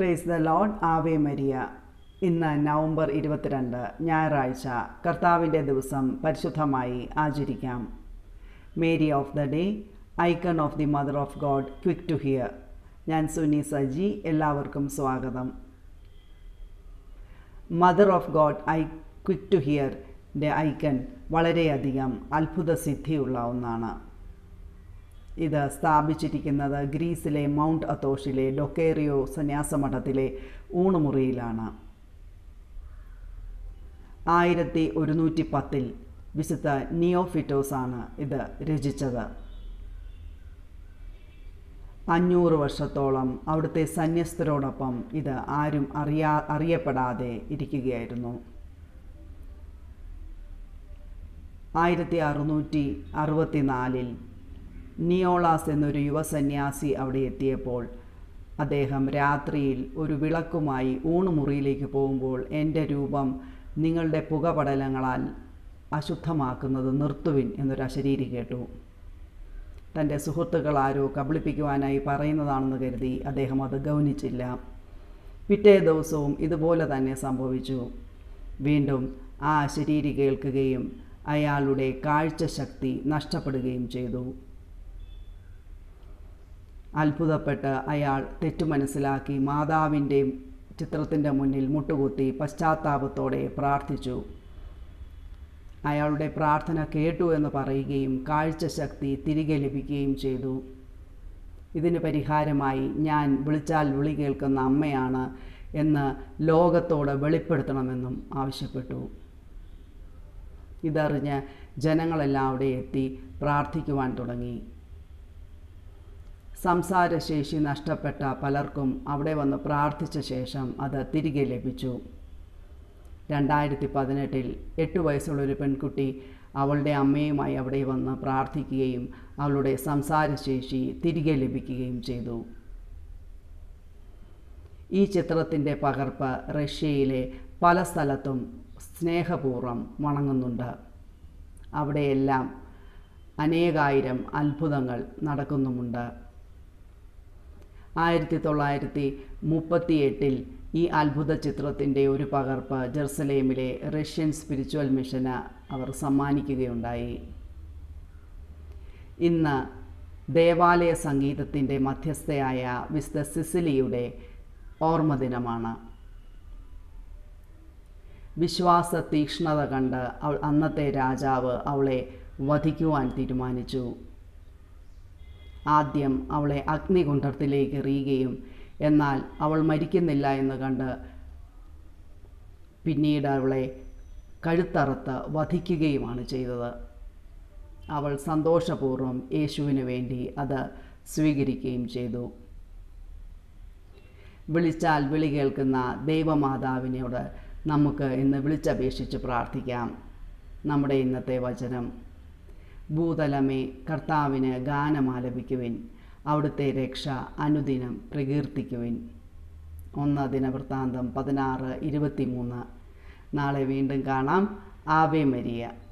praise the Lord Ave Maria ഇന്ന് November ഇരുപത്തിരണ്ട് ഞായറാഴ്ച കർത്താവിൻ്റെ ദിവസം പരിശുദ്ധമായി ആചരിക്കാം Mary of the day icon of the Mother of God quick to hear ഞാൻ സുനി സജി എല്ലാവർക്കും സ്വാഗതം Mother of God I quick to ഹിയറിൻ്റെ ഐക്കൺ വളരെയധികം അത്ഭുത സിദ്ധിയുള്ള ഒന്നാണ് ഇത് സ്ഥാപിച്ചിരിക്കുന്നത് ഗ്രീസിലെ മൗണ്ട് അത്തോഷിലെ ഡൊക്കേറിയോ സന്യാസമഠത്തിലെ ഊണുമുറിയിലാണ് ആയിരത്തി ഒരുന്നൂറ്റി പത്തിൽ വിശുദ്ധ നിയോഫിറ്റോസ് ആണ് ഇത് രചിച്ചത് അഞ്ഞൂറ് വർഷത്തോളം അവിടുത്തെ സന്യസ്തരോടൊപ്പം ഇത് ആരും അറിയാ അറിയപ്പെടാതെ ഇരിക്കുകയായിരുന്നു ആയിരത്തി അറുന്നൂറ്റി അറുപത്തിനാലിൽ നിയോളാസ് എന്നൊരു യുവസന്യാസി അവിടെ എത്തിയപ്പോൾ അദ്ദേഹം രാത്രിയിൽ ഒരു വിളക്കുമായി ഊണുമുറിയിലേക്ക് പോകുമ്പോൾ എൻ്റെ രൂപം നിങ്ങളുടെ പുകപടലങ്ങളാൽ അശുദ്ധമാക്കുന്നത് നിർത്തുവിൻ എന്നൊരു അശരീരി കേട്ടു തൻ്റെ സുഹൃത്തുക്കൾ ആരോ കബളിപ്പിക്കുവാനായി പറയുന്നതാണെന്ന് കരുതി അദ്ദേഹം അത് ഗൗനിച്ചില്ല പിറ്റേ ദിവസവും ഇതുപോലെ തന്നെ സംഭവിച്ചു വീണ്ടും ആ അശരീരി കേൾക്കുകയും അയാളുടെ കാഴ്ചശക്തി നഷ്ടപ്പെടുകയും ചെയ്തു അത്ഭുതപ്പെട്ട് അയാൾ തെറ്റു മനസ്സിലാക്കി മാതാവിൻ്റെ ചിത്രത്തിൻ്റെ മുന്നിൽ മുട്ടുകുത്തി പശ്ചാത്താപത്തോടെ പ്രാർത്ഥിച്ചു അയാളുടെ പ്രാർത്ഥന കേട്ടു എന്ന് പറയുകയും കാഴ്ചശക്തി തിരികെ ലഭിക്കുകയും ചെയ്തു ഇതിന് പരിഹാരമായി ഞാൻ വിളിച്ചാൽ വിളി കേൾക്കുന്ന അമ്മയാണ് എന്ന് ലോകത്തോട് വെളിപ്പെടുത്തണമെന്നും ആവശ്യപ്പെട്ടു ഇതറിഞ്ഞ് ജനങ്ങളെല്ലാം അവിടെ എത്തി പ്രാർത്ഥിക്കുവാൻ തുടങ്ങി സംസാരശേഷി നഷ്ടപ്പെട്ട പലർക്കും അവിടെ വന്ന് പ്രാർത്ഥിച്ച ശേഷം അത് തിരികെ ലഭിച്ചു രണ്ടായിരത്തി പതിനെട്ടിൽ എട്ട് വയസ്സുള്ളൊരു പെൺകുട്ടി അവളുടെ അമ്മയുമായി അവിടെ വന്ന് പ്രാർത്ഥിക്കുകയും അവളുടെ സംസാരശേഷി തിരികെ ലഭിക്കുകയും ചെയ്തു ഈ ചിത്രത്തിൻ്റെ പകർപ്പ് റഷ്യയിലെ പല സ്ഥലത്തും സ്നേഹപൂർവ്വം വണങ്ങുന്നുണ്ട് അവിടെയെല്ലാം അനേകായിരം അത്ഭുതങ്ങൾ നടക്കുന്നുമുണ്ട് ആയിരത്തി തൊള്ളായിരത്തി മുപ്പത്തി എട്ടിൽ ഈ അത്ഭുത ചിത്രത്തിൻ്റെ ഒരു പകർപ്പ് ജെറുസലേമിലെ റഷ്യൻ സ്പിരിച്വൽ മിഷന് അവർ സമ്മാനിക്കുകയുണ്ടായി ഇന്ന് ദേവാലയ സംഗീതത്തിൻ്റെ മധ്യസ്ഥയായ വിസ്ത സിസിലിയുടെ ഓർമ്മ ദിനമാണ് വിശ്വാസ തീക്ഷ്ണത കണ്ട് അവൾ അന്നത്തെ രാജാവ് അവളെ വധിക്കുവാൻ തീരുമാനിച്ചു ആദ്യം അവളെ അഗ്നികുണ്ഠത്തിലേക്ക് എറിയുകയും എന്നാൽ അവൾ മരിക്കുന്നില്ല എന്ന് കണ്ട് പിന്നീട് അവളെ കഴുത്തറുത്ത് വധിക്കുകയുമാണ് ചെയ്തത് അവൾ സന്തോഷപൂർവ്വം യേശുവിന് വേണ്ടി അത് സ്വീകരിക്കുകയും ചെയ്തു വിളിച്ചാൽ വിളി കേൾക്കുന്ന ദൈവമാതാവിനോട് നമുക്ക് ഇന്ന് വിളിച്ചപേക്ഷിച്ച് പ്രാർത്ഥിക്കാം നമ്മുടെ ഇന്നത്തെ വചനം ഭൂതലമേ കർത്താവിന് ഗാനമാലപിക്കുവിൻ അവിടുത്തെ രക്ഷ അനുദിനം പ്രകീർത്തിക്കുവിൻ ഒന്ന് ദിനവൃത്താന്തം പതിനാറ് ഇരുപത്തിമൂന്ന് നാളെ വീണ്ടും കാണാം ആവേ മരിയ